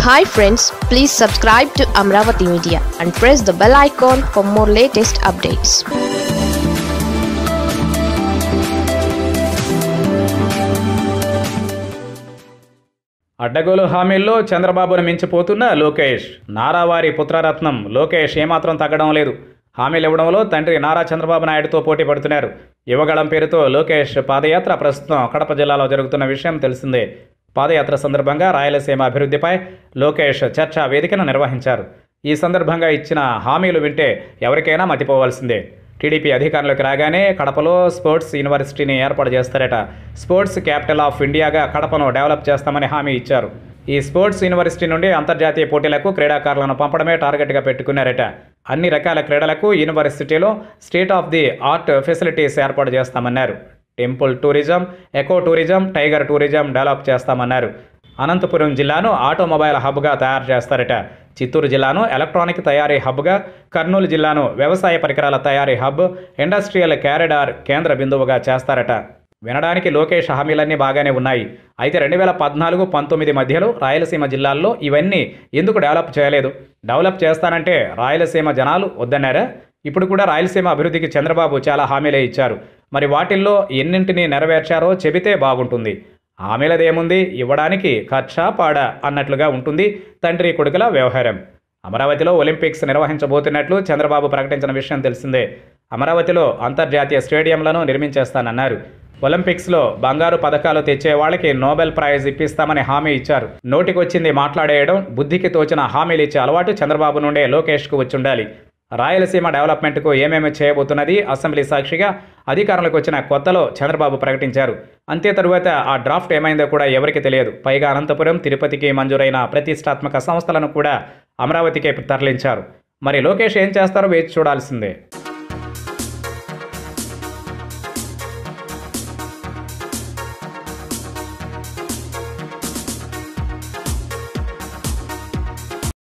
hi friends please subscribe to Amaravati media and press the bell icon for more latest updates అడ్డగోలు హామీల్లో చంద్రబాబును మించిపోతున్న లోకేష్ నారావారి పుత్రరత్నం లోకేష్ ఏమాత్రం తగ్గడం లేదు హామీలు ఇవ్వడంలో తండ్రి నారా చంద్రబాబు నాయుడుతో పోటీ పడుతున్నారు యువగళం పేరుతో లోకేష్ పాదయాత్ర ప్రస్తుతం కడప జిల్లాలో జరుగుతున్న విషయం తెలిసిందే పాదయాత్ర సందర్భంగా రాయలసీమ అభివృద్ధిపై లోకేష్ చర్చా వేదికను నిర్వహించారు ఈ సందర్భంగా ఇచ్చిన హామీలు వింటే ఎవరికైనా మతిపోవాల్సిందే టీడీపీ అధికారంలోకి రాగానే కడపలో స్పోర్ట్స్ యూనివర్సిటీని ఏర్పాటు చేస్తారట స్పోర్ట్స్ క్యాపిటల్ ఆఫ్ ఇండియాగా కడపను డెవలప్ చేస్తామని హామీ ఇచ్చారు ఈ స్పోర్ట్స్ యూనివర్సిటీ నుండి అంతర్జాతీయ పోటీలకు క్రీడాకారులను పంపడమే టార్గెట్గా పెట్టుకున్నారట అన్ని రకాల క్రీడలకు యూనివర్సిటీలో state of the art facilities ఏర్పాటు చేస్తామన్నారు temple tourism eco tourism tiger tourism develop చేస్తామన్నారు అనంతపురం జిల్లాను ఆటోమొబైల్ హబ్గా తయారు చేస్తారట చిత్తూరు జిల్లాను ఎలక్ట్రానిక్ తయారీ హబ్గా కర్నూలు జిల్లాను వ్యవసాయ పరికరాల తయారీ హబ్ ఇండస్ట్రియల్ క్యారిడార్ కేంద్ర బిందువుగా చేస్తారట వినడానికి లోకేష్ హామీలన్నీ బాగానే ఉన్నాయి అయితే రెండు వేల పద్నాలుగు పంతొమ్మిది మధ్యలో రాయలసీమ జిల్లాల్లో ఇవన్నీ ఎందుకు డెవలప్ చేయలేదు డెవలప్ చేస్తానంటే రాయలసీమ జనాలు వద్దన్నారా ఇప్పుడు కూడా రాయలసీమ అభివృద్ధికి చంద్రబాబు చాలా హామీలే ఇచ్చారు మరి వాటిల్లో ఎన్నింటిని నెరవేర్చారో చెబితే బాగుంటుంది హామీలదేముంది ఇవ్వడానికి ఖర్చా పాడా అన్నట్లుగా ఉంటుంది తండ్రి కొడుకుల వ్యవహారం అమరావతిలో ఒలింపిక్స్ నిర్వహించబోతున్నట్లు చంద్రబాబు ప్రకటించిన విషయం తెలిసిందే అమరావతిలో అంతర్జాతీయ స్టేడియంలను నిర్మించేస్తానన్నారు ఒలింపిక్స్లో బంగారు పథకాలు తెచ్చే వాళ్ళకి నోబెల్ ప్రైజ్ ఇప్పిస్తామని హామీ ఇచ్చారు నోటికొచ్చింది మాట్లాడేయడం బుద్ధికి తోచిన హామీలు ఇచ్చే అలవాటు చంద్రబాబు నుండే లోకేష్కు వచ్చుండాలి రాయలసీమ డెవలప్మెంట్కు ఏమేమి చేయబోతున్నది అసెంబ్లీ సాక్షిగా అధికారంలోకి వచ్చిన కొత్తలో చంద్రబాబు ప్రకటించారు అంతే తరువాత ఆ డ్రాఫ్ట్ ఏమైందో కూడా ఎవరికి తెలియదు పైగా అనంతపురం తిరుపతికి మంజూరైన ప్రతిష్టాత్మక సంస్థలను కూడా అమరావతికే తరలించారు మరి లోకేష్ ఏం చేస్తారో వేచి చూడాల్సిందే